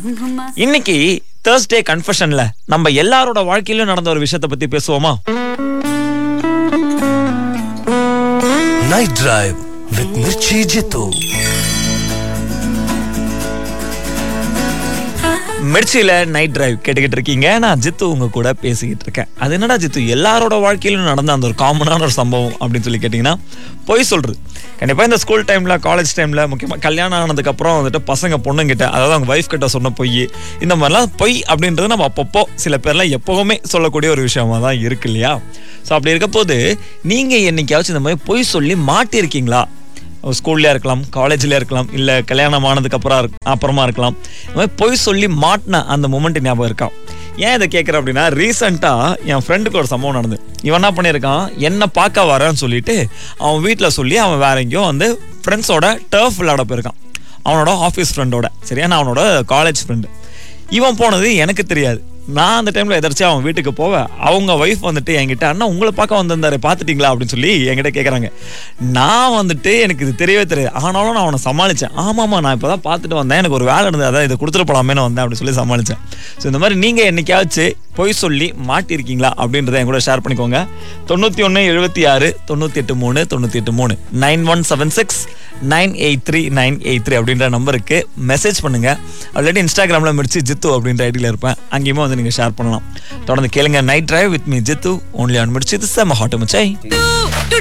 இன்னைக்கு தேர்ஸ்டே கன்ஃபெஷன்ல நம்ம எல்லாரோட வாழ்க்கையிலும் நடந்த ஒரு விஷயத்தை பத்தி பேசுவோமா Night Drive with Mirchi Jitu. மிர்ச்சியில நைட் டிரைவ் கேட்டுக்கிட்டு இருக்கீங்க நான் ஜித்து உங்க கூட பேசிக்கிட்டு இருக்கேன் அது என்னடா ஜித்து எல்லாரோட வாழ்க்கையிலும் நடந்த அந்த ஒரு காமனான ஒரு சம்பவம் அப்படின்னு சொல்லி கேட்டிங்கன்னா பொய் சொல்றது கண்டிப்பா இந்த ஸ்கூல் டைம்ல காலேஜ் டைம்ல முக்கியமா கல்யாணம் ஆனதுக்கு அப்புறம் வந்துட்டு பசங்க பொண்ணுங்கிட்ட அதாவது அவங்க வைஃப் கிட்ட சொன்ன பொய் இந்த மாதிரிலாம் பொய் அப்படின்றது நம்ம அப்பப்போ சில பேர்லாம் எப்பவுமே சொல்லக்கூடிய ஒரு விஷயமா தான் இருக்கு இல்லையா ஸோ அப்படி இருக்க போது நீங்க என்னைக்காச்சும் இந்த மாதிரி பொய் சொல்லி மாட்டியிருக்கீங்களா ஸ்கூல்லையா இருக்கலாம் காலேஜ்லயா இருக்கலாம் இல்ல கல்யாணம் ஆனதுக்கு அப்புறம் இருக்- அப்புறமா இருக்கலாம் இந்த மாதிரி பொய் சொல்லி மாட்டின அந்த மூமெண்ட் ஞாபகம் இருக்கா ஏன் இதை கேட்குறேன் அப்படின்னா ரீசெண்டாக என் ஃப்ரெண்டுக்கு ஒரு சம்பவம் நடந்து இவன் என்ன பண்ணியிருக்கான் என்ன பார்க்க வரேன்னு சொல்லிட்டு அவன் வீட்டில் சொல்லி அவன் வேற எங்கேயோ வந்து ஃப்ரெண்ட்ஸோட டர்ஃப் விளையாட போயிருக்கான் அவனோட ஆஃபீஸ் ஃப்ரெண்டோட சரியா நான் அவனோட காலேஜ் ஃப்ரெண்டு இவன் போனது எனக்கு தெரியாது நான் அந்த டைம்ல எதிர்த்து அவன் வீட்டுக்கு போவேன் அவங்க ஒய்ஃப் வந்துட்டு என்கிட்ட அண்ணா உங்களை பார்க்க வந்திருந்தாரு பார்த்துட்டீங்களா அப்படின்னு சொல்லி என்கிட்ட கேட்குறாங்க நான் வந்துட்டு எனக்கு இது தெரியவே தெரியாது ஆனாலும் நான் அவனை சமாளித்தேன் ஆமாம்மா நான் இப்போ தான் பார்த்துட்டு வந்தேன் எனக்கு ஒரு வேலை இருந்தது அதான் இதை கொடுத்துட்டு போலாமேன்னு வந்தேன் அப்படின்னு சொல்லி சமாளித்தேன் ஸோ இந்த மாதிரி நீங்கள் என்னைக்காச்சும் பொய் சொல்லி மாட்டியிருக்கீங்களா அப்படின்றத என் கூட ஷேர் பண்ணிக்கோங்க தொண்ணூற்றி ஒன்று எழுபத்தி ஆறு தொண்ணூற்றி எட்டு மூணு தொண்ணூற்றி எட்டு மூணு nine one seven six nine eight three nine eight three அப்படின்ற நம்பருக்கு மெசேஜ் பண்ணுங்க ஆல்ரெடி இன்ஸ்டாகிராமில் முடிச்சு ஜித்து அப்படின்ற ஐடியில் இருப்பேன் அங்கேயுமே வந்து நீங்கள் ஷேர் பண்ணலாம் தொடர்ந்து கேளுங்க night drive with me Jitu only on முடிச்சு இது செம்ம ஹாட்டு மச்சாய்